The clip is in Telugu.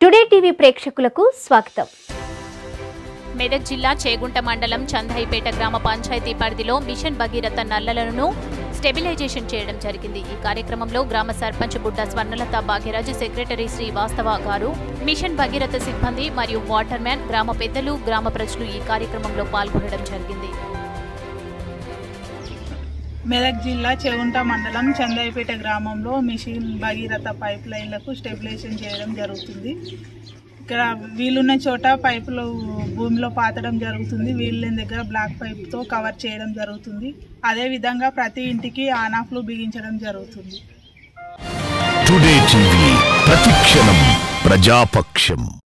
టుడే టీవీ ప్రేక్షకులకు స్వాగతం మెదక్ జిల్లా చేగుంట మండలం చందాయిపేట గ్రామ పంచాయతీ పరిధిలో మిషన్ భగీరథ నల్లలను స్టెబిలైజేషన్ చేయడం జరిగింది ఈ కార్యక్రమంలో గ్రామ సర్పంచ్ బుడ్డ స్వర్ణలత భాగ్యరాజు సెక్రటరీ శ్రీవాస్తవ గారు మిషన్ భగీరథ సిబ్బంది మరియు వాటర్ మ్యాన్ గ్రామ పెద్దలు గ్రామ ప్రజలు ఈ కార్యక్రమంలో పాల్గొనడం జరిగింది మెదక్ జిల్లా చెవుంట మండలం చందాయిపేట గ్రామంలో మిషన్ భగీరథ పైప్ లైన్లకు స్టెబిలైజేషన్ చేయడం జరుగుతుంది ఇక్కడ వీలున్న చోట పైపులు భూమిలో పాతడం జరుగుతుంది వీళ్ళని దగ్గర బ్లాక్ పైప్తో కవర్ చేయడం జరుగుతుంది అదేవిధంగా ప్రతి ఇంటికి ఆన్ ఆఫ్లు బిగించడం జరుగుతుంది టుడే టీవీ ప్రతిక్షణం ప్రజాపక్షం